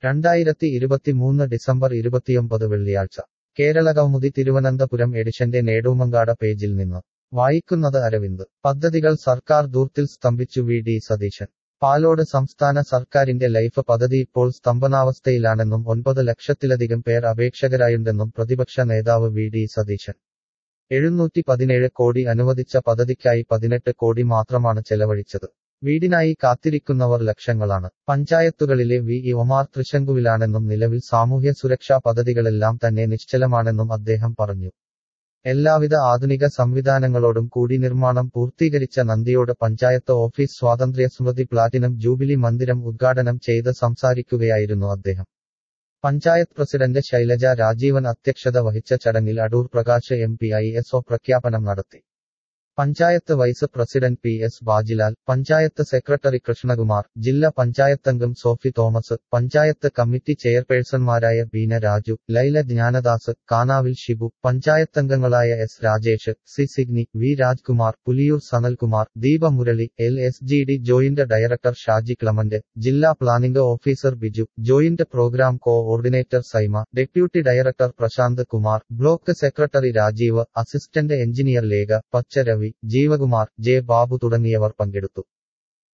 രണ്ടായിരത്തി ഇരുപത്തിമൂന്ന് ഡിസംബർ ഇരുപത്തിയൊമ്പത് വെള്ളിയാഴ്ച കേരള കൗമുദി തിരുവനന്തപുരം എഡിഷന്റെ നേടൂമങ്കാട പേജിൽ നിന്ന് വായിക്കുന്നത് അരവിന്ദ് പദ്ധതികൾ സർക്കാർ ദൂർത്തിൽ സ്തംഭിച്ചു വി ഡി സതീശൻ പാലോട് സംസ്ഥാന സർക്കാരിന്റെ ലൈഫ് പദ്ധതി ഇപ്പോൾ സ്തംഭനാവസ്ഥയിലാണെന്നും ഒൻപത് ലക്ഷത്തിലധികം പേർ അപേക്ഷകരായുണ്ടെന്നും പ്രതിപക്ഷ നേതാവ് വി ഡി സതീശൻ എഴുന്നൂറ്റി പതിനേഴ് കോടി അനുവദിച്ച പദ്ധതിക്കായി പതിനെട്ട് കോടി മാത്രമാണ് ചെലവഴിച്ചത് വീടിനായി കാത്തിരിക്കുന്നവർ ലക്ഷങ്ങളാണ് പഞ്ചായത്തുകളിലെ വി ഇ ഒമാർ തൃശങ്കുവിലാണെന്നും നിലവിൽ സാമൂഹ്യ സുരക്ഷാ പദ്ധതികളെല്ലാം തന്നെ നിശ്ചലമാണെന്നും അദ്ദേഹം പറഞ്ഞു എല്ലാവിധ ആധുനിക സംവിധാനങ്ങളോടും കൂടി നിർമ്മാണം പൂർത്തീകരിച്ച നന്ദിയോട് പഞ്ചായത്ത് ഓഫീസ് സ്വാതന്ത്ര്യ സ്മൃതി പ്ലാറ്റിനം ജൂബിലി മന്ദിരം ഉദ്ഘാടനം ചെയ്ത് സംസാരിക്കുകയായിരുന്നു അദ്ദേഹം പഞ്ചായത്ത് പ്രസിഡന്റ് ശൈലജ രാജീവൻ അധ്യക്ഷത വഹിച്ച ചടങ്ങിൽ Adoor Prakash M P I S O പ്രഖ്യാപനം നടത്തി panchayat vice president P S Bajilal panchayat secretary Krishnakumar ജില്ലാ പഞ്ചായത്തംഗം സോഫി തോമസ് പഞ്ചായത്ത് കമ്മിറ്റി ചെയർപേഴ്സൺമാരായ ബീന രാജു ലൈല ജ്ഞാനദാസ് കാനാവിൽ ഷിബു പഞ്ചായത്തംഗങ്ങളായ S Rajesh C Signi V Rajkumar Puliyoor Sanalkumar Deepa Murali L S G D joint director Shaji Clement ജില്ലാ planning officer Biju joint programme coordinator Saima deputy director Prashanth Kumar block secretary Rajeev assistant engineer Lekha പച്ച Ravi ജീവകുമാർ J Babu തുടങ്ങിയവർ പങ്കെടുത്തു